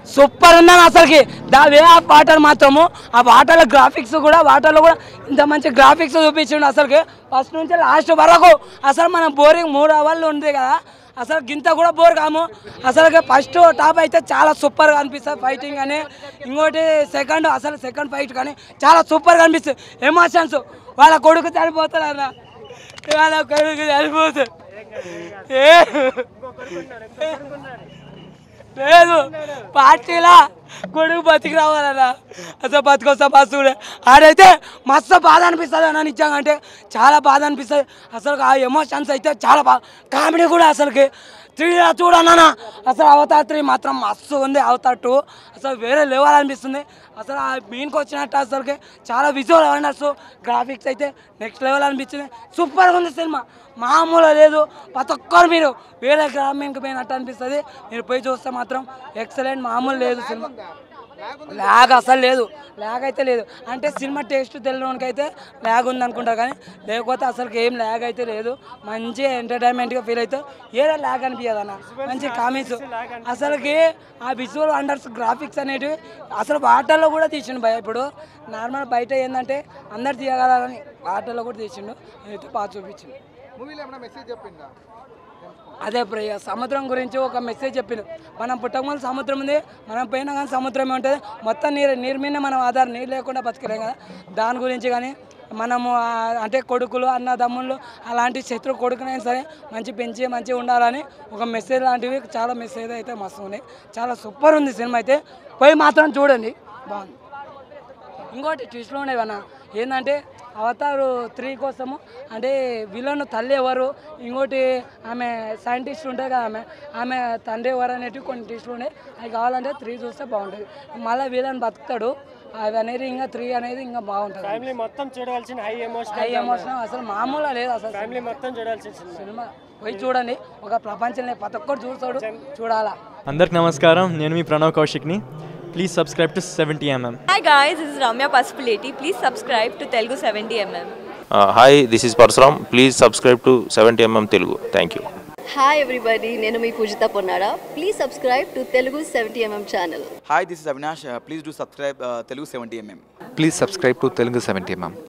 Super ఉందని అసలుకి దా వే ఆ పాటలు మాత్రము ఆ పాటల గ్రాఫిక్స్ కూడా వాటర్లో కూడా ఇంత మంచి గ్రాఫిక్స్ చూపించిండు అసలుకి ఫస్ట్ నుంచి లాస్ట్ వరకు అసలు మనం బోరింగ్ మూడు అవర్లు ఉంది కదా అసలు గింత కూడా బోర్ కాము అసలు ఫస్ట్ టాప్ అయితే చాలా సూపర్గా అనిపిస్తుంది ఫైటింగ్ అని ఇంకోటి సెకండ్ అసలు సెకండ్ ఫైట్ కానీ చాలా సూపర్గా అనిపిస్తుంది ఎమోషన్స్ వాళ్ళ కొడుకు చనిపోతాడు అన్న వాళ్ళ కొడుకు చనిపోతాడు ఏ లేదు పార్టీలా కొడుకు బతికి రావాలన్నా అసలు బతికొస్తా బస్సు ఆడైతే మస్తు బాధ అనిపిస్తుంది అన్న నిజంగా అంటే చాలా బాధ అనిపిస్తుంది అసలు ఆ ఎమోషన్స్ అయితే చాలా బాగా కామెడీ కూడా అసలుకి త్రీ చూడన్నా అసలు అవతార్ త్రీ మాత్రం మస్తు ఉంది అవతార్ టూ అసలు వేరే లెవెల్ అనిపిస్తుంది అసలు ఆ మెయిన్కి వచ్చినట్టు అసలుకి చాలా విజువల్ అవర్నెస్ గ్రాఫిక్స్ అయితే నెక్స్ట్ లెవెల్ అనిపించింది సూపర్గా ఉంది సినిమా మామూలు లేదు ప్రతి ఒక్కరు మీరు వేరే గ్రామీణకి పోయినట్టు అనిపిస్తుంది మీరు పోయి చూస్తే మాత్రం ఎక్సలెంట్ మామూలు లేదు సినిమా ల్యాగ్ అసలు లేదు ల్యాగ్ అయితే లేదు అంటే సినిమా టేస్ట్ తెలియడానికి అయితే ల్యాగ్ ఉంది అనుకుంటారు కానీ లేకపోతే అసలు ఏం ల్యాగ్ అయితే లేదు మంచి ఎంటర్టైన్మెంట్గా ఫీల్ అవుతావు ఏదో ల్యాగ్ అనిపించదు అన్న మంచి కామెంట్స్ అసలుకి ఆ విజువల్ అండర్స్ గ్రాఫిక్స్ అనేటివి అసలు వాటర్లో కూడా తీసిండు భయ ఇప్పుడు నార్మల్ బయట ఏంటంటే అందరు తీయగలని వాటర్లో కూడా తీసిండు అయితే బాగా చూపించిండు మూవీలో ఏమైనా మెసేజ్ చెప్పిందా అదే ప్రియ సముద్రం గురించి ఒక మెసేజ్ చెప్పింది మనం పుట్టకముందు సముద్రం ఉంది మనం పోయినా కానీ సముద్రమే ఉంటుంది మొత్తం నీరు నీరు మీద మనం ఆధారం నీరు లేకుండా బతకలేం కదా దాని గురించి కానీ మనము ఆ, అంటే కొడుకులు అన్నదమ్ముళ్ళు అలాంటి శత్రు కొడుకునైనా సరే మంచి పెంచి మంచిగా ఉండాలని ఒక మెసేజ్ లాంటివి చాలా మెసేజ్ అయితే మస్తు ఉన్నాయి చాలా సూపర్ ఉంది సినిమా అయితే పోయి మాత్రం చూడండి బాగుంది ఇంకోటి ట్విస్ట్లో ఉండేవి అన్న ఏంటంటే అవతారు త్రీ కోసము అంటే విలన్ తల్లి ఎవరు ఇంకోటి ఆమె సైంటిస్ట్ ఉంటుంది కదా ఆమె ఆమె తండ్రి ఎవరు అనేటివి కొన్ని ట్విస్ట్లు ఉన్నాయి అవి కావాలంటే త్రీ చూస్తే బాగుంటుంది మళ్ళీ విలన్ బతుకుతాడు అవి అనేది ఇంకా త్రీ అనేది ఇంకా బాగుంటుంది ఫ్యామిలీ మొత్తం చూడవలసిన హై ఎమోషన్ హై ఎమోషన్ అసలు మామూలుగా లేదు అసలు ఫ్యామిలీ మొత్తం చూడాల్సిన సినిమా సినిమా పోయి చూడండి ఒక ప్రపంచంలో ప్రతి ఒక్కరు చూస్తాడు చూడాలా అందరికి నమస్కారం నేను మీ ప్రణవ్ కౌశిక్ని please subscribe to seventy MM Hi guys, this is Ramya Pasupuleti. Please subscribe to Telugu 70mm. Hi this is Parashuram please subscribe to seventy MM Telugu thank you hi everybody నేను మీ Poojitha Ponnara please subscribe to Telugu seventy MM channel Hi, this is Avinash. Uh, please do subscribe uh, Telugu 70mm. Please subscribe to Telugu 70 mm.